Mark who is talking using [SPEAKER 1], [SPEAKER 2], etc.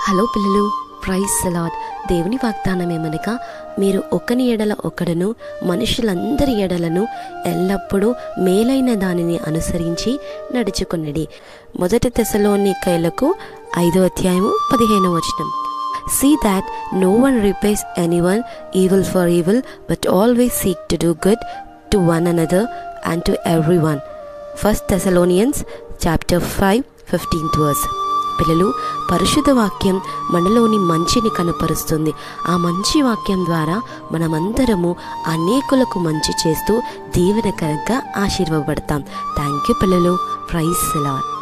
[SPEAKER 1] hello పిల్లలు praise అలాడ్ దేవుని వాగ్దానం ఏమనగా మీరు ఒకని ఎడల ఒకడును మనుషులందరి ఎడలను ఎల్లప్పుడూ మేలైన దానిని అనుసరించి నడుచుకున్నది మొదటి దశలోనికైలకు ఐదో అధ్యాయము పదిహేను వచనం see that no one repays anyone evil for evil but always seek to do good to one another and to everyone first Thessalonians chapter five fifteenth verse పిల్లలు పరిశుద్ధ వాక్యం మనలోని మంచిని కనపరుస్తుంది ఆ మంచి వాక్యం ద్వారా మనమందరము అనేకులకు మంచి చేస్తూ దీవెనకరంగా ఆశీర్వపడతాం థ్యాంక్ యూ పిల్లలు ప్రైజ్ లాడ్